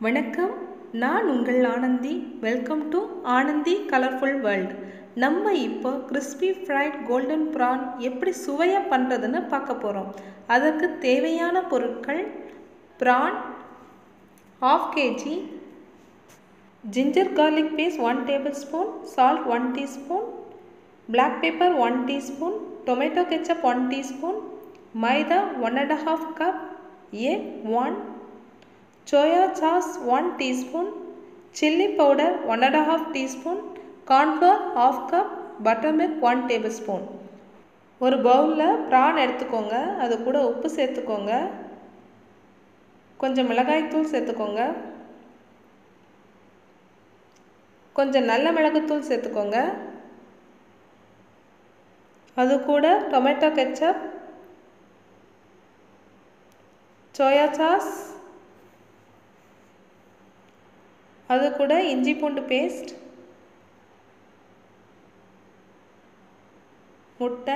வணக்கம் நான் உங்கள் Anandhi welcome to Anandhi colourful world நம்ம இப்போ கிறிஸ்பி ஃப்ரைட் கோல்டன் ப்ரான் எப்படி சுவையாக பண்ணுறதுன்னு பார்க்க போகிறோம் அதற்கு தேவையான பொருட்கள் prawn half KG ginger garlic paste one tablespoon salt one teaspoon black pepper one teaspoon tomato ketchup one teaspoon maida one and half cup egg one soya sauce one teaspoon chilli powder one and half teaspoon cornflour half cup butter milk one tablespoon ஒரு பவுலில் PRAN எடுத்துக்கோங்க அது கூட உப்பு சேர்த்துக்கோங்க கொஞ்சம் மிளகாய்த்தூள் சேர்த்துக்கோங்க கொஞ்சம் நல்ல மிளகுத்தூள் சேர்த்துக்கோங்க அது கூட டொமேட்டோ கெச்சப் சோயா சாஸ் அது கூட இஞ்சி பூண்டு பேஸ்ட் முட்டை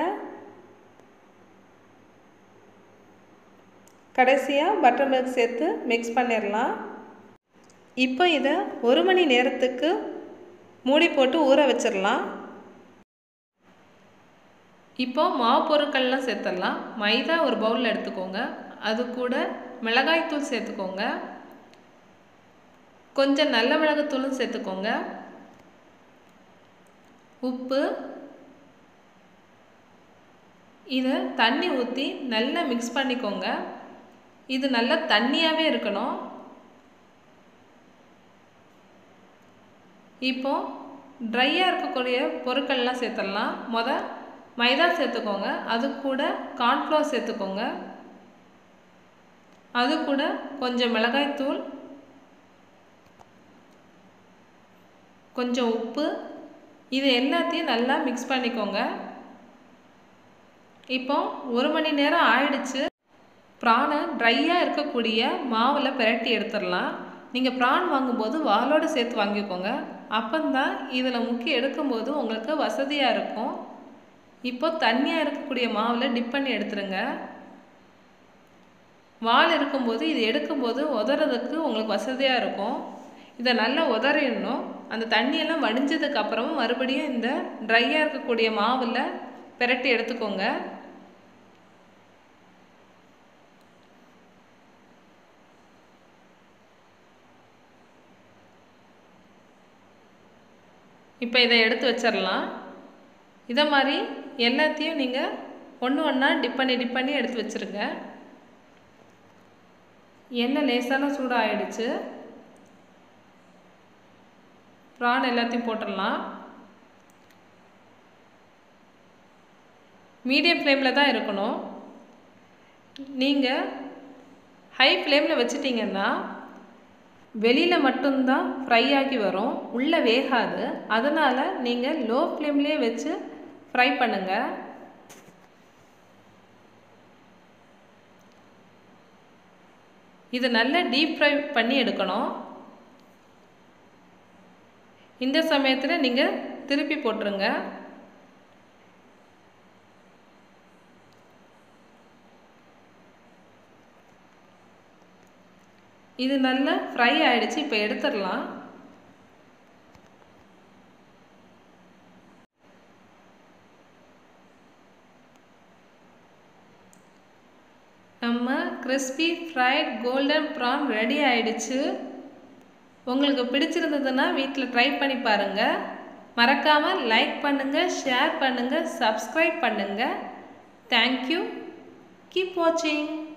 கடைசியாக பட்டர் மில்க் சேர்த்து மிக்ஸ் பண்ணிடலாம் இப்போ இதை ஒரு மணி நேரத்துக்கு மூடி போட்டு ஊற வச்சிடலாம் இப்போ மாவு பொருட்கள்லாம் சேர்த்துடலாம் மைதா ஒரு பவுலில் எடுத்துக்கோங்க அது கூட மிளகாய்த்தூள் சேர்த்துக்கோங்க கொஞ்சம் நல்ல மிளகுத்தூளும் சேர்த்துக்கோங்க உப்பு இதை தண்ணி ஊற்றி நல்லா மிக்ஸ் பண்ணிக்கோங்க இது நல்லா தண்ணியாகவே இருக்கணும் இப்போ ட்ரையாக இருக்கக்கூடிய பொருட்கள்லாம் சேர்த்துடலாம் மொதல் மைதா சேர்த்துக்கோங்க அது கூட கார்ன்ஃப்ளவர் சேர்த்துக்கோங்க அது கூட கொஞ்சம் மிளகாய்த்தூள் கொஞ்சம் உப்பு இது எல்லாத்தையும் நல்லா மிக்ஸ் பண்ணிக்கோங்க இப்போ ஒரு மணி நேரம் ஆயிடுச்சு ப்ரானை ட்ரையாக இருக்கக்கூடிய மாவில் பிரட்டி எடுத்துடலாம் நீங்கள் ப்ரான் வாங்கும்போது வாலோடு சேர்த்து வாங்கிக்கோங்க அப்போந்தான் இதில் முக்கி எடுக்கும்போது உங்களுக்கு வசதியாக இருக்கும் இப்போ தண்ணியாக இருக்கக்கூடிய மாவில் டிப் பண்ணி எடுத்துருங்க வால் இருக்கும்போது இது எடுக்கும்போது உதறதுக்கு உங்களுக்கு வசதியாக இருக்கும் இதை நல்லா உதறிடணும் அந்த தண்ணியெல்லாம் வடிஞ்சதுக்கு அப்புறமும் மறுபடியும் இந்த ட்ரையாக இருக்கக்கூடிய மாவில் பிரட்டி எடுத்துக்கோங்க இப்போ இதை எடுத்து வச்சிடலாம் இதை மாதிரி எல்லாத்தையும் நீங்கள் ஒன்று ஒன்றா டிப் பண்ணி டிப் பண்ணி எடுத்து வச்சுருங்க எண்ணெய் லேசான சூடாகிடுச்சு ப்ரான் எல்லாத்தையும் போட்டுடலாம் மீடியம் ஃப்ளேமில் தான் இருக்கணும் நீங்கள் ஹை ஃப்ளேமில் வச்சிட்டிங்கன்னா வெளியில் மட்டும்தான் ஃப்ரை ஆகி வரும் உள்ளே வேகாது அதனால் நீங்கள் லோ ஃப்ளேம்லேயே வச்சு ஃப்ரை பண்ணுங்கள் இது நல்லா டீப் ஃப்ரை பண்ணி எடுக்கணும் இந்த சமயத்தில் நீங்கள் திருப்பி போட்டுருங்க இது நல்லா ஃப்ரை ஆயிடுச்சு இப்போ எடுத்துடலாம் நம்ம crispy fried golden prawn ready ஆயிடுச்சு உங்களுக்கு பிடிச்சிருந்ததுன்னா வீட்டில் ட்ரை பண்ணி பாருங்கள் மறக்காமல் லைக் பண்ணுங்கள் ஷேர் பண்ணுங்கள் சப்ஸ்கிரைப் பண்ணுங்கள் தேங்க்யூ கீப் வாட்சிங்